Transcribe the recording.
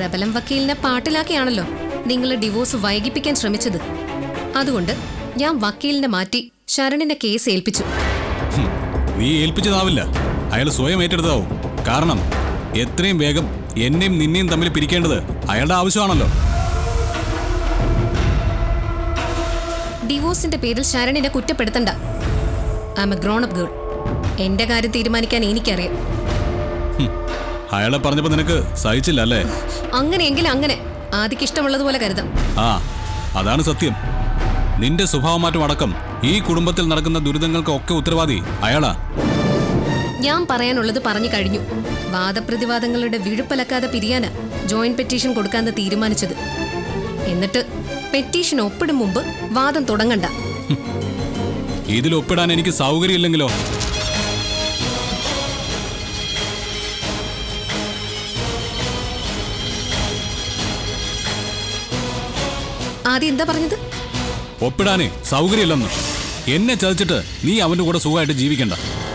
പ്രബലം വക്കീലിനെ പാട്ടിലാക്കിയാണല്ലോ നിങ്ങൾ ഡിവോഴ്സ് വൈകിപ്പിക്കാൻ ശ്രമിച്ചത് അതുകൊണ്ട് ഞാൻ വക്കീലിനെ മാറ്റി ശരണിന്റെ കേസ് ഏൽപ്പിച്ചു ഹും, നീ ഏൽപ്പിച്ചതാവില്ല അയാൾ സ്വയം ഏറ്റെടുത്തതാവും കാരണം എത്രയും വേഗം എന്നെയും നിന്നെയും തമ്മിൽ പിരിക്കേണ്ടത് അയാളുടെ ആവശ്യമാണല്ലോ ഡിവോഴ്സിന്റെ പേരിൽ ശരണിനെ കുറ്റപ്പെടുത്തണ്ട I am a grown up girl എന്റെ കാര്യം തീരുമാനിക്കാൻ എനിക്കറിയാം ഹും, അയാളെ പറഞ്ഞപ്പോ നിനക്ക് സഹിച്ചില്ല അല്ലേ അങ്ങനെയെങ്കിൽ അങ്ങനെ ആദിക്ക് ഇഷ്ടമുള്ളതുപോലെ കരുതാം ആ അതാണ് സത്യം നിന്റെ സ്വഭാവമാറ്റം അടക്കം ഈ കുടുംബത്തിൽ നടക്കുന്ന ദുരിതങ്ങൾക്ക് ഒക്കെ ഉത്തരവാദി അയാളാ ഞാൻ പറയാനുള്ളത് പറഞ്ഞു കഴിഞ്ഞു വാദപ്രതിവാദങ്ങളുടെ വിഴുപ്പലക്കാതെ പിരിയാനാ ജോയിന്റ് പെറ്റീഷൻ കൊടുക്കാന്ന് തീരുമാനിച്ചത് എന്നിട്ട് പെറ്റീഷൻ ഒപ്പിടും മുമ്പ് വാദം തുടങ്ങണ്ട ഇതിൽ ഒപ്പിടാൻ എനിക്ക് സൗകര്യമില്ലെങ്കിലോ ആദ്യം എന്താ പറഞ്ഞത് ഒപ്പിടാനേ സൗകര്യമില്ലെന്ന് എന്നെ ചതിച്ചിട്ട് നീ അവന്റെ കൂടെ സുഖമായിട്ട് ജീവിക്കണ്ട